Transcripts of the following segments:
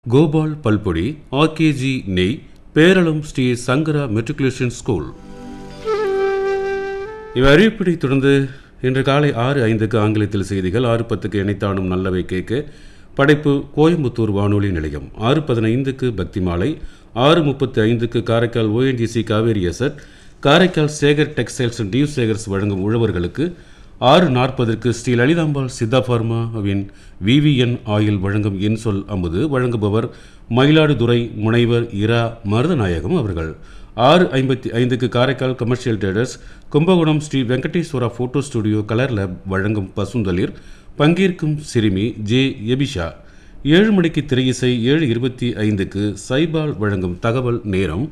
கோபால் பல்பொடி ஆர்கேஜி நெய் Peralam Sri Sankara matriculation school இவை அறிவிப்படி தொடர்ந்து இன்று காலை ஆறு ஐந்துக்கு ஆங்கிலத்தில் செய்திகள் ஆறு பத்துக்கு இணைத்தானும் நல்லவை கேட்க படைப்பு கோயம்புத்தூர் வானொலி நிலையம் ஆறு பதினைந்துக்கு பக்தி மாலை ஆறு முப்பத்தி ஐந்துக்கு Karaikal O N G C Cauvery Z Karaikal Sekar textiles and new Sekars வழங்கும் உழவர்களுக்கு ஆறு நாற்பதற்கு ஸ்ரீ லலிதாம்பாள் சித்தா பார்மாவின் விவிஎன் ஆயில் வழங்கும் இன்சொல் அமுது வழங்குபவர் மயிலாடுதுறை முனைவர் இரா மருதநாயகம் அவர்கள் ஆறு ஐம்பத்தி ஐந்துக்கு Karaikal commercial traders Kumbakonam Sri Venkateswara photo studio colour lab வழங்கும் பசுந்தளிர் பங்கேற்கும் சிறுமி ஜே எபிஷா ஏழு மணிக்கு திரையிசை ஏழு இருபத்தி ஐந்துக்கு சைபால் வழங்கும் தகவல் நேரம்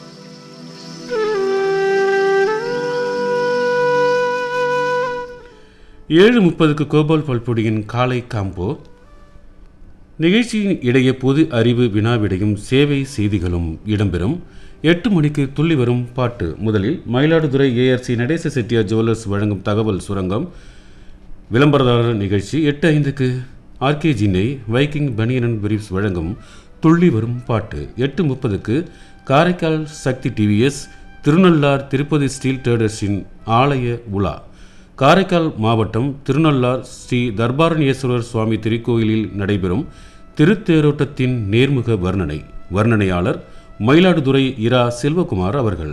ஏழு முப்பதுக்கு கோபால் பல்பொடியின் காலை காம்போ நிகழ்ச்சியின் இடையே பொது அறிவு வினாவிடையும் சேவை செய்திகளும் இடம்பெறும் எட்டு மணிக்கு துள்ளி வரும் பாட்டு முதலில் மயிலாடுதுறை ஏஆர்சி நடேச செட்டியார் ஜுவல்லர்ஸ் வழங்கும் தகவல் சுரங்கம் விளம்பரதாரர் நிகழ்ச்சி எட்டு ஐந்துக்கு ஆர்கேஜி நெய் வைக்கிங் பனியன் பிரீஃப்ஸ் வழங்கும் துள்ளி வரும் பாட்டு எட்டு முப்பதுக்கு காரைக்கால் சக்தி டிவிஎஸ் திருநள்ளார் திருப்பதி ஸ்டீல் ட்ரேடர்ஸின் ஆலய உலா காரைக்கால் மாவட்டம் திருநள்ளார் ஸ்ரீ தர்பாரண்யேஸ்வரர் சுவாமி திருக்கோயிலில் நடைபெறும் திருத்தேரோட்டத்தின் நேர்முக வர்ணனை வர்ணனையாளர் மயிலாடுதுறை இரா செல்வகுமார் அவர்கள்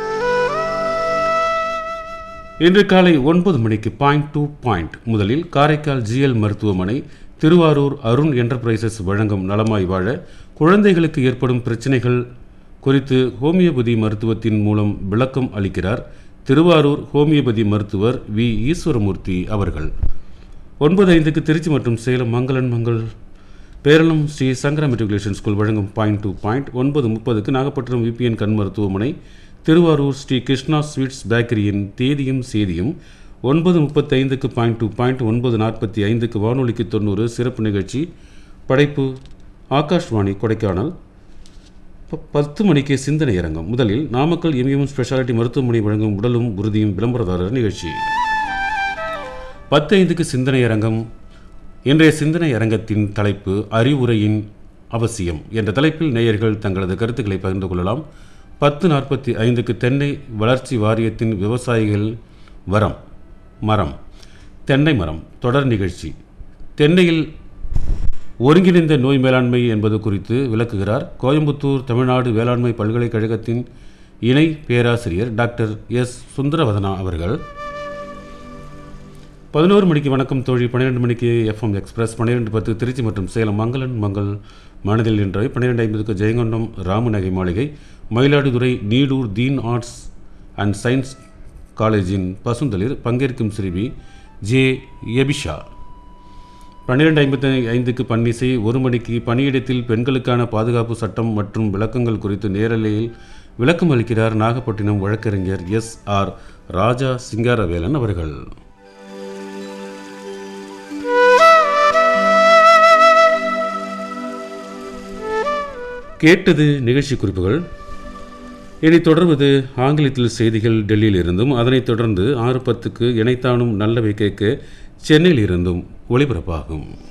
இன்று காலை ஒன்பது மணிக்கு பாயிண்ட் டு பாயிண்ட் முதலில் காரைக்கால் ஜிஎல் மருத்துவமனை திருவாரூர் அருண் என்டர்பிரைசஸ் வழங்கும் நலமாய் வாழ குழந்தைகளுக்கு ஏற்படும் பிரச்சனைகள் குறித்து ஹோமியோபதி மருத்துவத்தின் மூலம் விளக்கம் அளிக்கிறார் திருவாரூர் ஹோமியோபதி மருத்துவர் வி ஈஸ்வரமூர்த்தி அவர்கள் ஒன்பது ஐந்துக்கு திருச்சி மற்றும் சேலம் மங்களன் மங்கள் பேரளம் ஸ்ரீ சங்கரா மெட்ரிகுலேஷன் ஸ்கூல் வழங்கும் பாயிண்ட் டு பாயிண்ட் ஒன்பது முப்பதுக்கு நாகப்பட்டினம் விபிஎன் கண் மருத்துவமனை திருவாரூர் ஸ்ரீ கிருஷ்ணா ஸ்வீட்ஸ் பேக்கரியின் தேதியும் சேதியும் ஒன்பது முப்பத்தைந்துக்கு பாயிண்ட் டு பாயிண்ட் ஒன்பது நாற்பத்தி ஐந்துக்கு வானொலிக்கு தொண்ணூறு சிறப்பு நிகழ்ச்சி படைப்பு ஆகாஷ்வாணி கொடைக்கானல் ப- பத்து மணிக்கு சிந்தனை அரங்கம் முதலில் நாமக்கல் எம்எம் ஸ்பெஷாலிட்டி மருத்துவமனை வழங்கும் உடலும் உறுதியும் விளம்பரதாரர் நிகழ்ச்சி பத்து ஐந்துக்கு சிந்தனை அரங்கம் இன்றைய சிந்தனை அரங்கத்தின் தலைப்பு அறிவுரையின் அவசியம் என்ற தலைப்பில் நேயர்கள் தங்களது கருத்துக்களை பகிர்ந்து கொள்ளலாம் பத்து நாற்பத்தி ஐந்துக்கு தென்னை வளர்ச்சி வாரியத்தின் விவசாயிகள் வரம் மரம் தென்னை மரம் தொடர் நிகழ்ச்சி தென்னையில் ஒருங்கிணைந்த நோய் மேலாண்மை என்பது குறித்து விளக்குகிறார் கோயம்புத்தூர் தமிழ்நாடு வேளாண்மை பல்கலைக்கழகத்தின் இணை பேராசிரியர் டாக்டர் எஸ் சுந்தரவதனா அவர்கள் பதினோரு மணிக்கு வணக்கம் தோழி பன்னிரெண்டு மணிக்கு எஃப்எம் எக்ஸ்பிரஸ் பன்னிரெண்டு பத்து திருச்சி மற்றும் சேலம் மங்களன் மங்கள் மனதில் நின்றவை பன்னிரெண்டு ஐம்பதுக்கு ஜெயங்கொண்டம் ராமநகை மாளிகை Mayiladuthurai Needur Deen arts and science காலேஜின் பசுந்தளிர் பங்கேற்கும் சிறுமி ஜே எபிஷா பன்னிரெண்டு ஐம்பத்தி ஐந்துக்கு பன்னிசை ஒரு மணிக்கு பணியிடத்தில் பெண்களுக்கான பாதுகாப்பு சட்டம் மற்றும் விளக்கங்கள் குறித்து நேரலையில் விளக்கம் அளிக்கிறார் நாகப்பட்டினம் வழக்கறிஞர் எஸ் ஆர் ராஜா சிங்காரவேலன் அவர்கள் கேட்டது நிகழ்ச்சி குறிப்புகள் இனி தொடர்வது ஆங்கிலத்தில் செய்திகள் டெல்லியில் இருந்தும் அதனைத் தொடர்ந்து ஆறு பத்துக்கு இணைத்தானும் நல்லவை கேட்க சென்னையில் இருந்தும் ஒளிபரப்பாகும்